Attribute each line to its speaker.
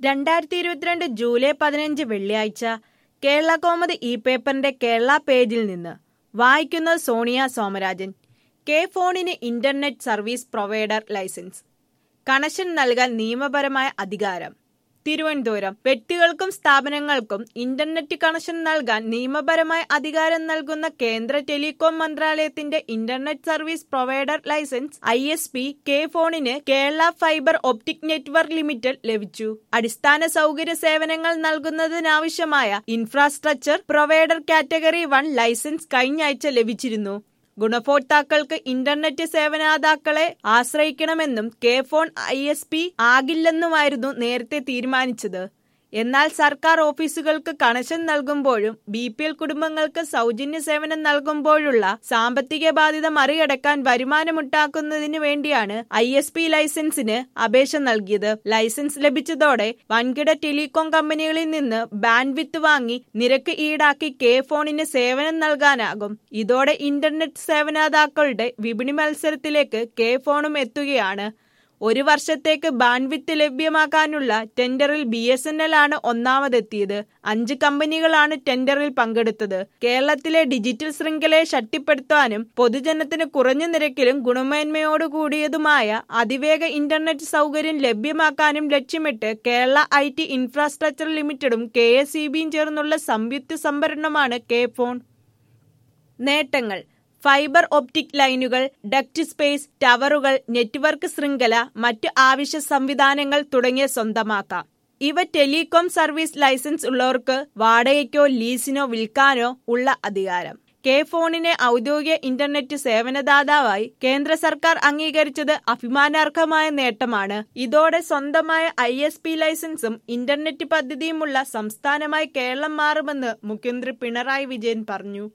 Speaker 1: രണ്ടായിരത്തി ഇരുപത്തിരണ്ട് ജൂലൈ പതിനഞ്ച് വെള്ളിയാഴ്ച കേരള കോമതി ഇ പേപ്പറിന്റെ കേരള പേജിൽ നിന്ന് വായിക്കുന്നത് സോണിയ സോമരാജൻ കെ ഫോണിന് internet service provider licence connection നൽകാൻ നിയമപരമായ അധികാരം തിരുവനന്തപുരം വ്യക്തികൾക്കും സ്ഥാപനങ്ങൾക്കും ഇന്റർനെറ്റ് കണക്ഷൻ നൽകാൻ നിയമപരമായ അധികാരം നൽകുന്ന കേന്ദ്ര ടെലികോം മന്ത്രാലയത്തിന്റെ internet service provider licence I S P K ഫോണിന് Kerala fibre optic network limited ലഭിച്ചു അടിസ്ഥാന സൗകര്യ സേവനങ്ങൾ നൽകുന്നതിനാവശ്യമായ infrastructure provider category one licence കഴിഞ്ഞ ആഴ്ച ലഭിച്ചിരുന്നു ഗുണഭോക്താക്കൾക്ക് ഇന്റർനെറ്റ് സേവനദാതാക്കളെ ആശ്രയിക്കണമെന്നും K phone I S P ആകില്ലെന്നുമായിരുന്നു നേരത്തെ തീരുമാനിച്ചത് എന്നാൽ സർക്കാർ ഓഫീസുകൾക്ക് കണക്ഷൻ നൽകുമ്പോഴും ബി പി എൽ കുടുംബങ്ങൾക്ക് സൗജന്യ സേവനം നൽകുമ്പോഴുള്ള സാമ്പത്തിക ബാധ്യത മറികടക്കാൻ വരുമാനമുണ്ടാക്കുന്നതിന് വേണ്ടിയാണ് ഐ എസ് പി ലൈസൻസിന് അപേക്ഷ നൽകിയത് ലൈസൻസ് ലഭിച്ചതോടെ വൻകിട ടെലികോം കമ്പനികളിൽ നിന്ന് ബാൻഡ് വിത്ത് വാങ്ങി നിരക്ക് ഈടാക്കി കെ ഫോണിന് സേവനം നൽകാനാകും ഇതോടെ ഇന്റർനെറ്റ് സേവനദാതാക്കളുടെ വിപണി മത്സരത്തിലേക്ക് കെ ഫോണും എത്തുകയാണ് ഒരു വർഷത്തേക്ക് ബാൻഡ്വിത്ത് ലഭ്യമാക്കാനുള്ള ടെൻഡറിൽ ബി എസ് എൻ എൽ ആണ് ഒന്നാമതെത്തിയത് അഞ്ച് കമ്പനികളാണ് ടെൻഡറിൽ പങ്കെടുത്തത് കേരളത്തിലെ ഡിജിറ്റൽ ശൃംഖലയെ ശക്തിപ്പെടുത്താനും പൊതുജനത്തിന് കുറഞ്ഞ നിരക്കിലും ഗുണമേന്മയോടുകൂടിയതുമായ അതിവേഗ ഇന്റർനെറ്റ് സൗകര്യം ലഭ്യമാക്കാനും ലക്ഷ്യമിട്ട് കേരള ഐ ടി ഇൻഫ്രാസ്ട്രക്ചർ ലിമിറ്റഡും കെ എസ് ഇ ബിയും ചേർന്നുള്ള സംയുക്ത സംഭരണമാണ് കെ ഫോൺ നേട്ടങ്ങൾ ഫൈബർ ഒപ്റ്റിക് ലൈനുകൾ ഡക്ട് സ്പേസ് ടവറുകൾ നെറ്റ്വർക്ക് ശൃംഖല മറ്റു ആവശ്യ സംവിധാനങ്ങൾ തുടങ്ങിയ സ്വന്തമാക്കാം ഇവ ടെലികോം സർവീസ് ലൈസൻസ് ഉള്ളവർക്ക് വാടകയ്ക്കോ ലീസിനോ വിൽക്കാനോ ഉള്ള അധികാരം കെ ഫോണിനെ ഔദ്യോഗിക ഇന്റർനെറ്റ് സേവനദാതാവായി കേന്ദ്ര സർക്കാർ അംഗീകരിച്ചത് അഭിമാനാർഹമായ നേട്ടമാണ് ഇതോടെ സ്വന്തമായ ഐ എസ് പി ലൈസൻസും ഇന്റർനെറ്റ് പദ്ധതിയുമുള്ള സംസ്ഥാനമായി കേരളം മാറുമെന്ന് മുഖ്യമന്ത്രി പിണറായി വിജയൻ പറഞ്ഞു